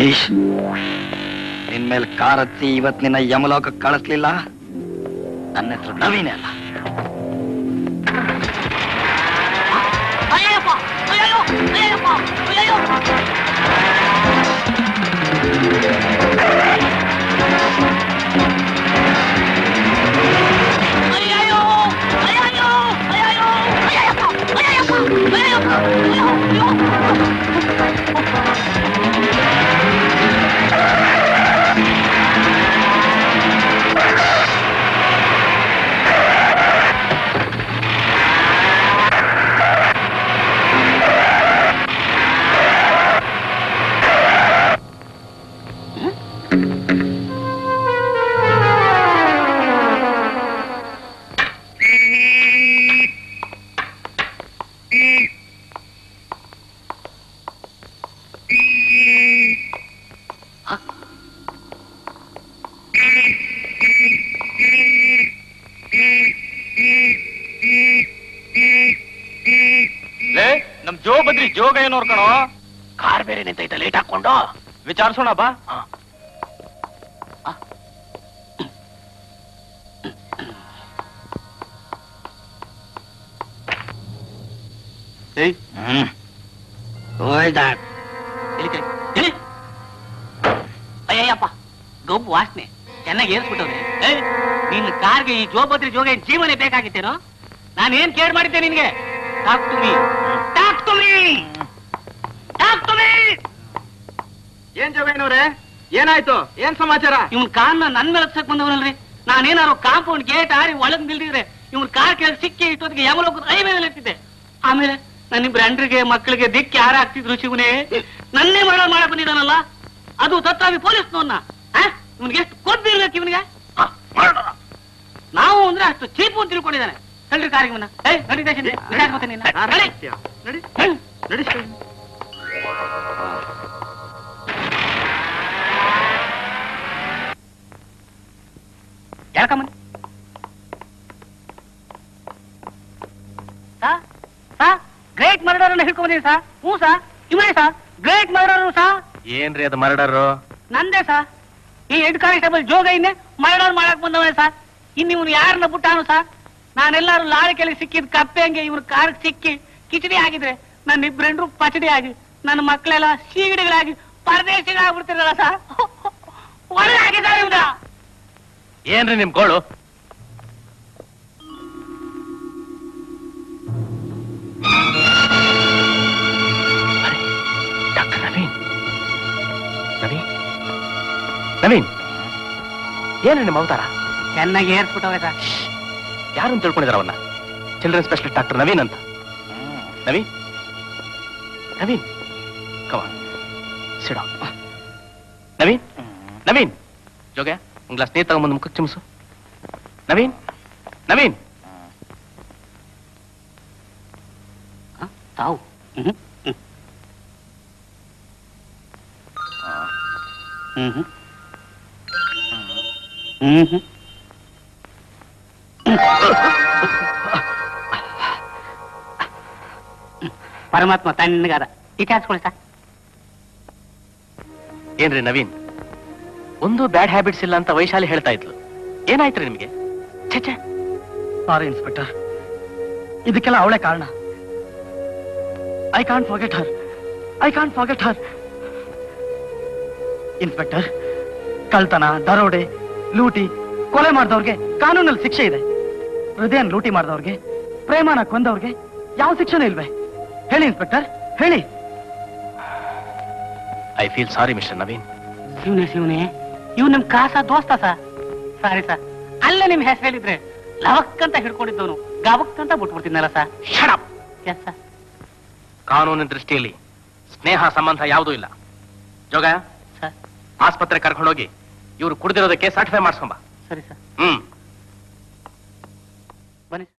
ಸತೀಶ್ ನಿನ್ ಮೇಲೆ ಕಾರ್ ಹತ್ತಿ ಇವತ್ ನಿನ್ನ ಯಮಲೋಕ ಕಳಿಸ್ಲಿಲ್ಲ ನನ್ನ ಹೆಸರು ನವೀನ್ ಅಲ್ಲ ಅಯ್ಯಪ್ಪ ಅಯ್ಯೋ ಅಯ್ಯಪ್ಪ ಅಯ್ಯೋ ಅಯ್ಯಯ್ಯೋ ಅಯ್ಯಯ್ಯೋ ಅಯ್ಯಯ್ಯೋ ಅಯ್ಯಪ್ಪ ಅಯ್ಯಪ್ಪ ಅಯ್ಯಪ್ಪ ಅಯ್ಯೋ ಅಯ್ಯೋ ಲೇ ನಮ್ ಜೋ ಬದ್ರಿ ಜೋಗ ಏನ್ ನೋಡ್ಕಣೋ ಕಾರ್ ಬೇರೆ ನಿಂತೈತೆ ಲೇಟ್ ಹಾಕೊಂಡು ವಿಚಾರಿಸೋಣ ಬಾ ಏಯ್ ಹ್ಮ್ ಹೋಯ್ದ ಅಯ್ಯಯ್ಯಪ್ಪ ಗೊಬ್ಬು ವಾಸನೆ ಚೆನ್ನಾಗಿ ಏರ್ಸ್ಬಿಟ್ಟವ್ರೆ ಏಯ್ ನಿನ್ನ ಕಾರ್ಗೆ ಈ ಜೋಬದ್ರಿ ಜೋಗ ಏನ್ ಜೀವನೇ ಬೇಕಾಗಿತ್ತೇನೋ ನಾನು ಏನ್ ಕೇರ್ ಮಾಡಿದ್ದೆ ನಿನ್ಗೆ talk to me talk to me talk to me ಏನ್ ಜೋಗಯ್ಯನವ್ರೆ ಏನಾಯ್ತು ಏನ್ ಸಮಾಚಾರ ಇವ್ನ ಕಾರ್ನ ನನ್ ಮೇಲೆ ಹತ್ಸಕ್ ಬಂದವನಲ್ರಿ ನಾನೇನಾರು ಕಾಂಪೌಂಡ್ ಗೇಟ್ ಆರಿ ಒಳಗ್ ನಿಲ್ದಿದ್ರೆ ಇವ್ನ ಕಾರ್ ಕೇಳಿ ಸಿಕ್ಕಿ ಇಷ್ಟೊತ್ತಿಗೆ ಯಮಲೋಕ ಐ ಮೇಲೆ ಎತ್ತಿದ್ದೆ ಆಮೇಲೆ ನನ್ನಿಬ್ರು ಅಂಡ್ರಿಗೆ ಮಕ್ಕಳಿಗೆ ದಿಕ್ಕಿ ಯಾರ ಆಗ್ತಿದ್ರು ಶಿವನೇ ನನ್ನೇ ಮರಣ ಮಾಡಕ್ ಬಂದಿದ್ದಾನಲ್ಲ ಅದು ತತ್ತಾವಿ ಪೊಲೀಸ್ನವನ್ನ ಇವ್ನಿಗೆ ಎಷ್ಟು ಕೊದ್ದಿರ್ಬೇಕು ಇವನಿಗೆ ನಾವು ಅಂದ್ರೆ ಅಷ್ಟು ಚೀಪು ಅಂತ ತಿಳ್ಕೊಂಡಿದ್ದಾನೆ ಹೇಳ್ರಿ ಕಾರಿಗೆ ಮನ್ನ ಏಯ್ ನಡಿ ಸ್ಟೇಷನ್ಗೆ. ವಿಚಾರ್ಸ್ಕೊತೀನಿ ನಿನ್ನ. ನಡಿ. ನಡಿ ಹ್ಮ್. ನಡಿ ಯಾಕಮ್ಮನ್ ಸಾ ಗ್ರೇಟ್ ಮರ್ಡರ್ ಅನ್ನ ಹಿಡ್ಕೊಂಡ್ಬಂದಿನಿ ಸಾ ಹ್ಞೂ ಸಾ ಇವನೇ ಸಾ ಗ್ರೇಟ್ ಮರ್ಡರ್ ಸಾ ಏನ್ರಿ ಅದು ಮರ್ಡರ್ ನಂದೇ ಸಾ ಈ ಹೆಡ್ ಕಾನ್ಸ್ಟೇಬಲ್ ಜೋಗ ಇನ್ನೆ ಮರ್ಡರ್ ಮಾಡಕ್ ಬಂದವನೇ ಸಾ ಇನ್ ಇವನು ಯಾರನ್ನ ಬಿಟ್ಟಾನು ಸಾ ನಾನೆಲ್ಲಾರು ಲಾರಿ ಕೆಳಗೆ ಸಿಕ್ಕಿದ್ ಕಪ್ಪೆ ಹಂಗೆ ಇವನು ಕಾರ್ ಸಿಕ್ಕಿ ಕಿಚಡಿ ಆಗಿದ್ರೆ ನನ್ನ ಇಬ್ರೆಂಡ್ರು ಪಚಡಿ ಆಗಿ ನನ್ನ ಮಕ್ಕಳೆಲ್ಲ ಸೀಗಡಿಗಳಾಗಿ ಪರದೇಶಿಗಳಾಗ್ಬಿಡ್ತಿರಲ್ಲ ಸಾ ಒಳಗಾಗಿದ್ದಾರೆ ಇವನ ಏನ್ರಿ ನಿಮ್ ಗೋಳು ಡಾಕ್ಟರ್ ನವೀನ್ ನವೀನ್ ನವೀನ್ ಏನ್ರಿ ನಿಮ್ಮ ಅವತಾರ ಚೆನ್ನಾಗಿ ಏರ್ಸ್ಬಿಟ್ಟವೆ ಸಾ ಯಾರು ಅಂತ ತಿಳ್ಕೊಂಡಿದಾರ ಅವನ್ನ ಚಿಲ್ಡ್ರನ್ ಸ್ಪೆಷಲಿಸ್ಟ್ ಡಾಕ್ಟರ್ ನವೀನ್ ಅಂತ ನವೀನ್ ನವೀನ್ ಕವ ಸಿಡ ನವೀನ್ ನವೀನ್ ಜೋಗ ಒಂದ್ ಗ್ಲಾಸ್ ನೀರ್ ತಗೊಂಬಂದು ಮುಖಕ್ಕೆ ಚಿಮ್ಸು ನವೀನ್ ನವೀನ್ ತಾವು ಹ್ಮ್ ಹ್ಮ್ ಹ್ಮ್ ಹ್ಮ್ ಹ್ಮ್ ಪರಮಾತ್ಮ ತಣ್ಣಗಾದ ವಿಚಾರಿಸ್ಕೊಳ್ಳಿ ಸಾ ಏನ್ರಿ ನವೀನ್ ಒಂದು ಬ್ಯಾಡ್ ಹ್ಯಾಬಿಟ್ಸ್ ಇಲ್ಲ ಅಂತ ವೈಶಾಲಿ ಹೇಳ್ತಾ ಇದ್ಲು ಏನಾಯ್ತ್ರಿ ನಿಮ್ಗೆ ಛೆ ಛೆ ಸಾರಿ ಇನ್ಸ್ಪೆಕ್ಟರ್ ಇದಕ್ಕೆಲ್ಲ ಅವಳೇ ಕಾರಣ I can't forget her I can't forget her inspector ಕಳ್ತನ ದರೋಡೆ ಲೂಟಿ ಕೊಲೆ ಮಾಡಿದವ್ರಿಗೆ ಕಾನೂನಲ್ಲಿ ಶಿಕ್ಷೆ ಇದೆ ಹೃದಯನ್ ಲೂಟಿ ಮಾಡಿದವ್ರಿಗೆ ಪ್ರೇಮನ ಕೊಂದವ್ರಿಗೆ ಯಾವ ಶಿಕ್ಷೆನೂ ಇಲ್ವೇ ಹೇಳಿ ಇನ್ಸ್ಪೆಕ್ಟರ್ ಹೇಳಿ I feel sorry mister Naveen ಶಿವನೇ ಶಿವನೇ ಇವ್ ನಿಮ್ ಕಾಸ ದೋಸ್ತ ಸಾ ಸಾರಿ ಸಾ ಅಲ್ಲೇ ನಿಮ್ ಹೆಸರು ಹೇಳಿದ್ರೆ ಲವಕ್ ಅಂತ ಹಿಡ್ಕೊಂಡಿದ್ದವನು ಗವಕ್ ಅಂತ ಬಿಟ್ಬಿಡ್ತೀನಲ್ಲ ಸಾ ಶಡಪ್ ಎಸ್ ಸಾ ಕಾನೂನಿನ ದೃಷ್ಟಿಯಲ್ಲಿ ಸ್ನೇಹ ಸಂಬಂಧ ಯಾವುದೂ ಇಲ್ಲ ಜೋಗ ಸರ್ ಆಸ್ಪತ್ರೆ ಕರ್ಕೊಂಡೋಗಿ ಇವ್ರು ಕುಡ್ದಿರೋದಕ್ಕೆ ಸರ್ಟಿಫೈ ಮಾಡಿಸ್ಕೊಂಬ ಸರಿ ಸರ್ ಹ್ಮ್ ಬನ್ನಿ